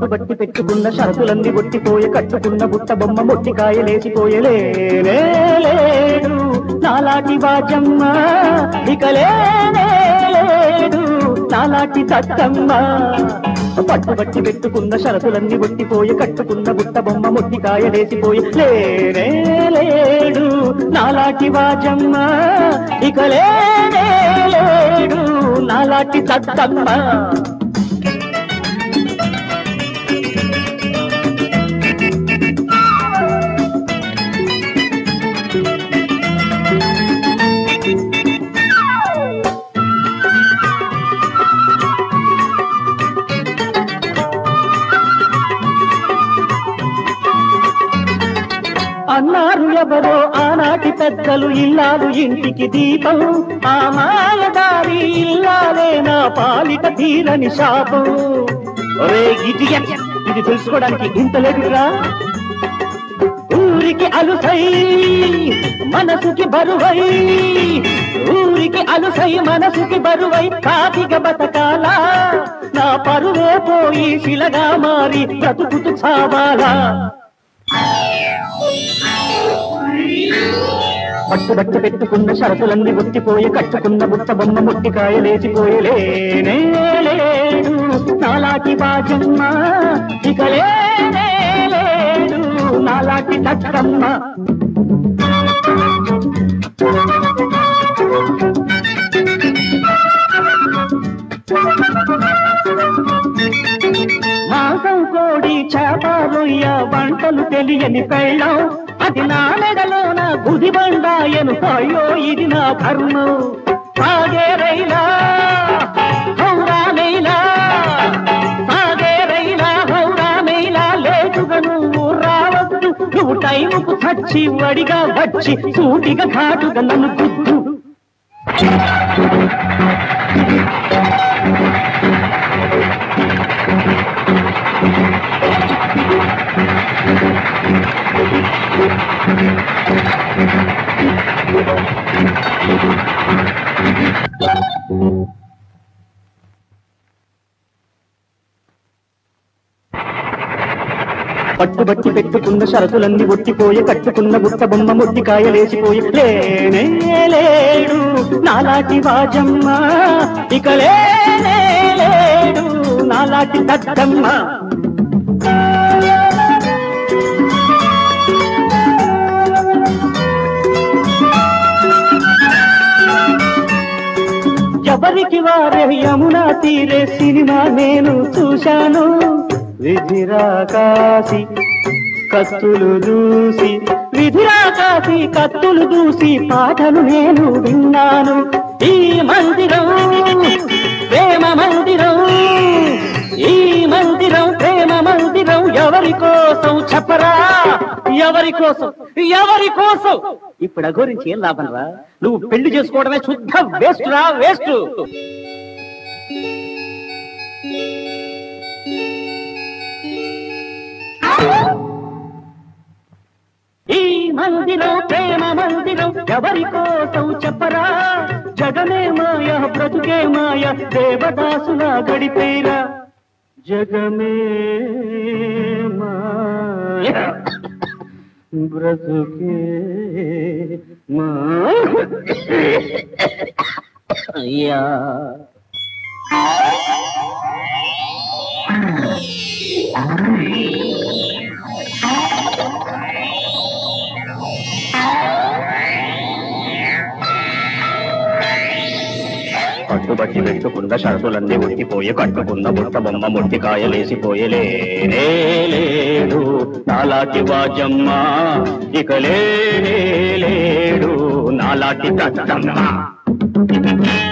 పట్టుబట్టి పెట్టుకున్న షరతులన్నీ ఒట్టిపోయే కట్టుకున్న బుట్ట బొమ్మ మొట్టికాయ లేచిపోయలే లేడు నాలాటి బాజమ్మ ఇక లేనే లేడు నాలాటి తత్తమ్మ పట్టుబట్టి పెట్టుకున్న షరతులన్నీ ఒట్టిపోయి కట్టుకున్న బుట్ట బొమ్మ మొట్టికాయ లేచిపోయి లేనే లేడు నాలాటి బాజమ్మ ఇక లేనే లేడు నాలాటి తత్తమ్మ అన్నారు ఎవరో ఆనాటి పెద్దలు ఇల్లాలు ఇంటికి దీపం ఆ మాయదారి ఇల్లాలే నా పాలిట తీరని శాపం ఒరే idiot! ఇది తెలుసుకోవడానికి ఇంత లేదురా ఊరికి అలుసై మనసుకి బరువై ఊరికి అలుసై మనసుకి బరువై కాటిక బతకాల నా పరువే పోయి శిలగా మారి బ్రతుకుతూ చావాలా పట్టుబట్టి పెట్టుకున్న షరతులన్నీ ఒట్టిపోయి కట్టుకున్న బుట్ట బొమ్మ ముట్టికాయ లేచిపోయి లేనే లేడు నాలాటి బాజమ్మ ఇక లేనే లేడు నాలాటి తక్కమ్మ మాంసం కోడి చేప రొయ్య వంటలు తెలియని పెళ్ళం అది నా మెడలోన గుది బండాయను అయ్యో ఇది నా కర్మం సాగే రైలా హౌరా మెయిలా సాగే రైలా హౌరా మెయిలా లేటుగా నువ్వు రావద్దు నువ్వు టైముకు చచ్చి వడిగా వచ్చి సూటిగా ఘాటుగా నన్ను గుద్దు పట్టుబట్టి పెట్టుకున్న షరతులన్నీ ఒట్టిపోయి కట్టుకున్న బుట్ట బొమ్మ మొట్టికాయ లేచిపోయి లేనే లేడు నాలాటి వాజమ్మ ఇక లేనే లేడు నాలాటి దద్దమ్మ ఎవరికి వారే యమునా తీరే సినిమా నేను చూశాను విధిరాకాసి కత్తులు దూసి విధిరాకాసి కత్తులు దూసి పాటలు నేను విన్నాను ఈ మందిరం ప్రేమ మందిరం ఈ మందిరం ప్రేమ మందిరం ఎవరి కోసం చెప్పరా ఎవరి కోసం ఎవరి కోసం ఇప్పుడు ఆ గురించి ఏం లాభం రా నువ్వు పెళ్లి చేసుకోవడమే శుద్ధ వేస్ట్ రా వేస్ట్ ఈ మందిరం ప్రేమ మందిరం ఎవరి కోసం చెప్పరా జగమే మాయ బ్రతుకే మాయ దేవదాసులా గడిపేరా జగమే మాయ బ్రతుకే మాయ పట్టుబట్టి పెట్టుకున్న షరతులన్నీ ఉట్టిపోయి కట్టుకున్న బుట్ట బొమ్మ ముట్టికాయ లేసిపోయలే లేడు నాలాటి వాజమ్మ ఇక లేనే లేడు నాలాటి దత్తమ్మ